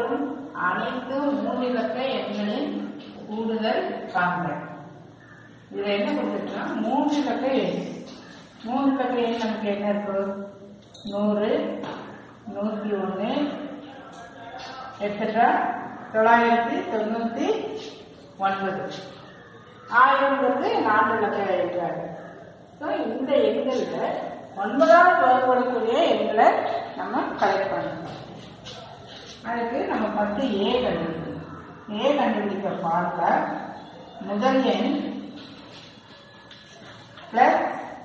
தொகுப்படும் அனைத்து மூன்றிலக்க எண்களின் கூடுதல் காண்க இதுல என்ன கொடுத்துருக்குன்னா மூன்று இலக்க எண் மூன்று இலக்க எண் நமக்கு என்ன இருக்கு நூறு நூற்றி ஒன்று எட்ஸெட்ரா தொள்ளாயிரத்தி தொண்ணூற்றி ஒன்பது ஆயிரங்கிறது நான்கு இலக்க எண்கள் ஸோ இந்த எண்களில் ஒன்பதாவது வகுப்படக்கூடிய எண்களை நம்ம கலெக்ட் பண்ணணும் அதுக்கு நம்ம ஃபஸ்ட்டு ஏ கண்டுபிடிக்கணும் ஏ கண்டுபிடிக்க பார்த்தா முதல் எண் பிளஸ்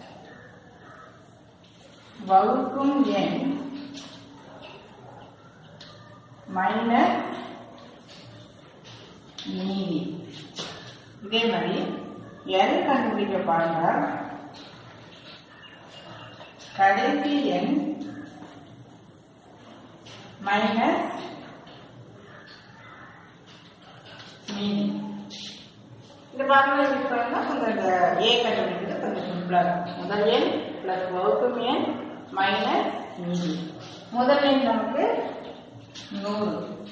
வகுக்கும் எண் மைனஸ் மீதி இதே மாதிரி எல் கண்டுபிடிக்க பாருங்க கடைசி எண் மைனஸ் மீதி இந்த பார்முலா யூஸ் பண்ணா கொஞ்சம் இந்த ஏ கண்டுபிடிக்கிறது கொஞ்சம் சிம்பிளா இருக்கும் முதல் எண் பிளஸ் வகுக்கும் எண் மைனஸ் மீதி முதல் எண் நமக்கு நூறு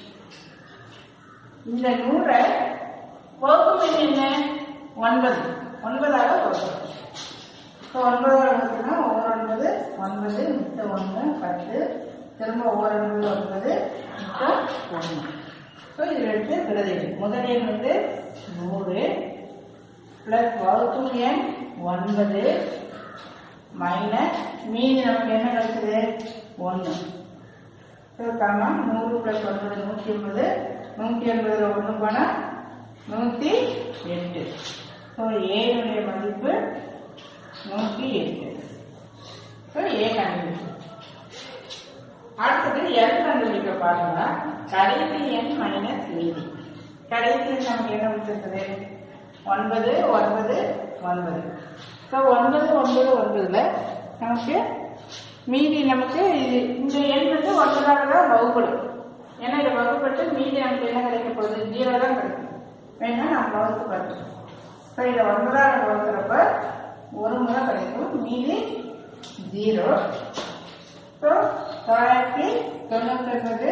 இந்த நூறை வகுக்கும் எண் என்ன ஒன்பது ஒன்பதாக வகுக்கும் ஸோ ஒன்பதாவது வகுப்புனா ஒவ்வொரு ஒன்பது ஒன்பது மித்த ஒன்று பத்து திரும்ப ஒவ்வொரு ஒன்பது ஒன்பது மித்த ஒன்று ஸோ இது ரெண்டு பிரதிகள் முதல் எண் வந்து நூறு பிளஸ் வகுக்கும் எண் ஒன்பது மைனஸ் மீதி நமக்கு என்ன கிடைச்சது ஒன்று ஸோ காமம் நூறு பிளஸ் ஒன்பது நூற்றி எண்பது நூற்றி எண்பதுல ஒன்று போனால் நூற்றி எட்டு ஸோ ஏனுடைய மதிப்பு நூற்றி எட்டு ஸோ ஏ கண்டுபிடிச்சு அடுத்தது எல் கண்டுபிடிக்க பாருங்க கடைசி எண் மைனஸ் மீதி கடைசி எண் நமக்கு என்ன கொடுத்துருக்குது ஒன்பது ஒன்பது ஒன்பது ஸோ ஒன்பது ஒன்பது ஒன்பதுல நமக்கு மீதி நமக்கு இது இந்த எண் வந்து ஒன்பதாக தான் வகுப்படும் ஏன்னா இதை வகுப்பட்டு மீதி நமக்கு என்ன கிடைக்க போகுது ஜீரோ தான் கிடைக்கும் வேணா நம்ம வகுப்பு பார்த்தோம் ஸோ இதை ஒன்பதாக வகுக்கிறப்ப ஒரு முறை கிடைக்கும் மீதி ஜீரோ ஸோ தொள்ளாயிரத்தி தொண்ணூத்தி ஒன்பது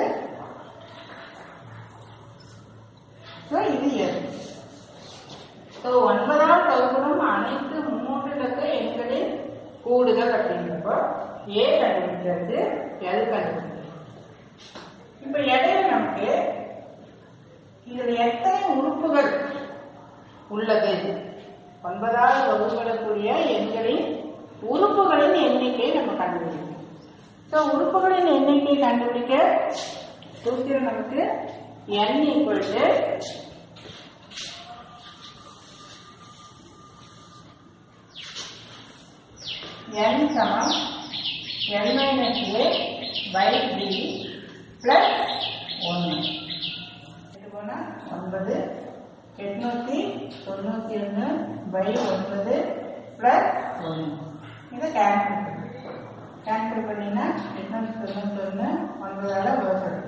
ஸோ இது எது ஸோ ஒன்பதாம் வகுப்பும் அனைத்து மூன்று இலக்க எண்களின் கூடுதல் அப்படிங்கிறப்போ ஏ கண்டுபிடிக்கிறது எல் கண்டுபிடிக்கிறது இப்போ இடையில நமக்கு இதில் எத்தனை உறுப்புகள் உள்ளது ஒன்பதாவது வகுப்படக்கூடிய எண்களின் உறுப்புகளின் எண்ணிக்கையை நம்ம கண்டுபிடிக்கணும் ஸோ உறுப்புகளின் எண்ணிக்கையை கண்டுபிடிக்க சூத்திரம் நமக்கு n ஈக்குவல் டு n சமம் n minus A by B plus ஒன்று இது போனால் ஒன்பது எட்நூற்றி தொண்ணூற்றி ஒன்று பை ஒன்பது பிளஸ் ஒன்று இதை கேன்சல் கேன்சல் பண்ணினா எட்நூற்றி தொண்ணூற்றி ஒன்று ஒன்பதால் வகுப்படும்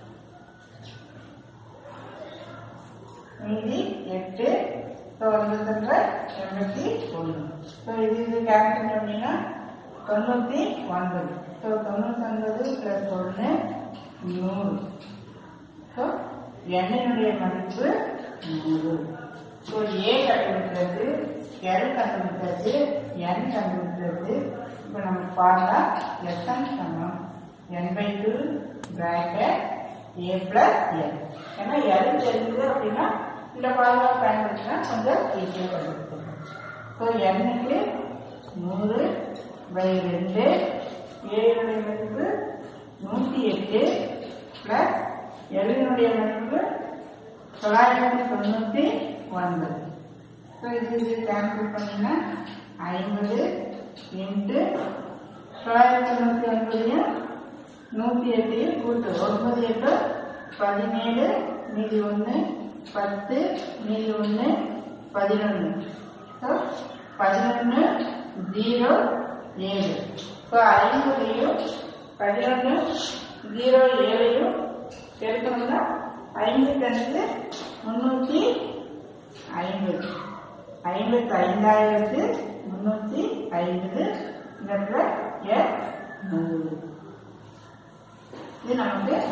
மீதி எட்டு ஸோ ஒன்பதுன்ற எண்பத்தி ஒன்று ஸோ இது இது கேன்சல் பண்ணினா தொண்ணூற்றி ஒன்பது ஸோ தொண்ணூற்றி ஒன்பது ப்ளஸ் ஒன்று நூறு ஸோ எண்ணினுடைய மதிப்பு நூறு ஸோ ஏ கண்டுபிடிக்கிறது எல் கண்டுபிடிக்கிறது என் கண்டுபிடிக்கிறது இப்போ நம்ம பார்த்தா எஸ்என் சமம் n by two bracket A plus L ஏன்னா எல் தெரிஞ்சது அப்படின்னா இந்த ஃபார்முலா பயன்படுத்தினா கொஞ்சம் ஈஸியாக கண்டுபிடிச்சிடலாம் ஸோ எண்ணுக்கு நூறு பை ரெண்டு ஏழுடைய மதிப்பு நூற்றி எட்டு பிளஸ் எல்லினுடைய மதிப்பு தொள்ளாயிரத்தி தொண்ணூற்றி ஒன்பது ஸோ இது இது கேன்சல் பண்ணினா ஐம்பது இன்ட்டு தொள்ளாயிரத்தி தொண்ணூற்றி ஒன்பதையும் நூற்றி எட்டையும் கூட்டு ஒன்பது எட்டு பதினேழு மீதி ஒன்று பத்து மீதி ஒன்று பதினொன்று ஸோ பதினொன்று ஜீரோ ஏழு ஸோ ஐம்பதையும் பதினொன்று ஜீரோ ஏழையும் பெருக்கணும்னா ஐம்பத்தஞ்சு முந்நூற்றி ஐம்பது ஐம்பத்தி ஐந்தாயிரத்து முந்நூற்றி ஐம்பது இந்த இடத்துல எஸ் நூறு இது நமக்கு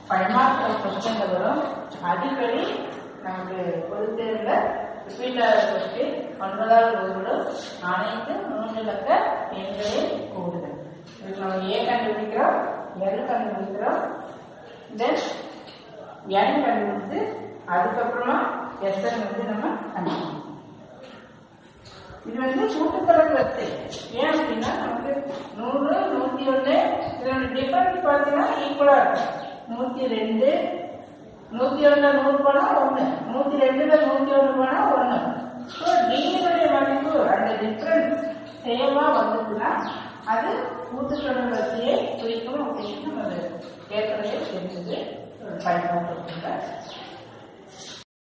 பரிமாற்ற கொஸ்டின் வரும் அடிக்கடி நமக்கு பொது தேர்வில் ரிப்பீட்டாக கொஸ்டின் ஒன்பதாவது வகுப்பிலும் அனைத்து மூன்று இலக்க எண்களில் கூடுதல் இதுக்கு நம்ம ஏ கண்டுபிடிக்கிறோம் எல் கண்டுபிடிக்கிறோம் தென் என் கண்டுபிடிச்சு அதுக்கப்புறமா எஸ்என் வந்து நம்ம கண்டுபிடிக்கணும் இது வந்து கூட்டுத்தொடர் வரிசை ஏன் அப்படின்னா நமக்கு நூறு நூத்தி ஒண்ணு இதோட டிஃபரன்ஸ் பார்த்தீங்கன்னா ஈக்குவலா இருக்கும் நூத்தி ரெண்டு நூத்தி ஒண்ணுல நூறு போனா ஒண்ணு நூத்தி ரெண்டுல நூத்தி ஒண்ணு போனா ஒண்ணு ஸோ டியினுடைய மதிப்பு அந்த டிஃபரன்ஸ் சேமா வந்துச்சுன்னா அது கூட்டுத்தொடர் வரிசையை குறிக்கும் அப்படின்னு நம்ம ஏற்கனவே தெரிஞ்சது பயன்படுத்த